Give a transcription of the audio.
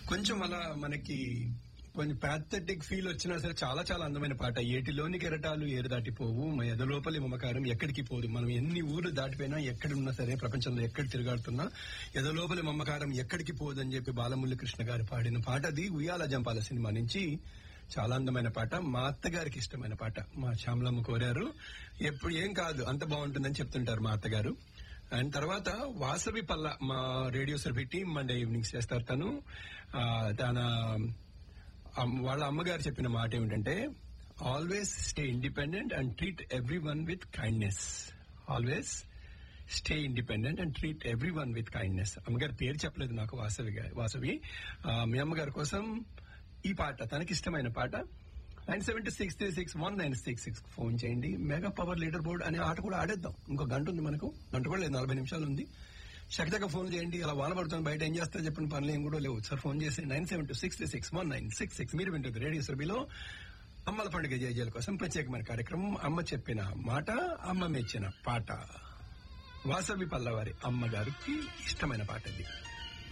కొంచెం అలా మనకి కొంచెం ప్యాథెటిక్ ఫీల్ వచ్చినా సరే చాలా చాలా అందమైన పాట ఏటిలోని కెరటాలు ఏరు దాటిపోవు మా ఎదలోపలి మమకారం ఎక్కడికి పోదు మనం ఎన్ని ఊర్లు దాటిపోయినా ఎక్కడున్నా సరే ప్రపంచంలో ఎక్కడ తిరగాడుతున్నా ఎదలోపలి మమకారం ఎక్కడికి పోదు అని చెప్పి బాలమురళి కృష్ణ గారు పాడిన పాట అది ఉయ్యాల జంపాల సినిమా నుంచి చాలా అందమైన పాట మా అత్తగారికి ఇష్టమైన పాట మా శ్యామలమ్మ కోరారు ఎప్పుడు ఏం కాదు అంత బాగుంటుందని చెప్తుంటారు మా అత్తగారు అండ్ తర్వాత వాసవి పల్ల మా రేడియో సర్వీ టీం మండే ఈవినింగ్స్ చేస్తారు తను ఆ, తన అమ్- వాళ్ళ అమ్మగారు చెప్పిన మాట ఏమిటంటే always stay independent and treat everyone with kindness always stay independent and treat everyone with kindness అమ్మగారి పేరు చెప్పలేదు నాకు వాసవి గా- వాసవి ఆ, మీ అమ్మగారి కోసం ఈ పాట తనకి ఇష్టమైన పాట nine seven two six three six one nine six six phone చేయండి మెగా పవర్ లీడర్ బోర్డ్ అనే ఆట కూడా ఆడేద్దాం ఇంకో గంట ఉంది మనకు గంట కూడా లేదు నలభై నిమిషాలు ఉంది చక్కగా ఫోన్ చేయండి అలా వాన పడుతుంది బయట ఏం చేస్తారు చెప్పిన పనులు ఏం కూడా లేవు సార్ ఫోన్ చేసి nine seven two six six one nine six six మీరు వింటుంది రేడియో సర్బీలో అమ్మల పండుగ జయజయాల కోసం ప్రత్యేకమైన కార్యక్రమం అమ్మ చెప్పిన మాట అమ్మ మెచ్చిన పాట వాసవి పల్లవారి అమ్మగారికి ఇష్టమైన పాట ఇది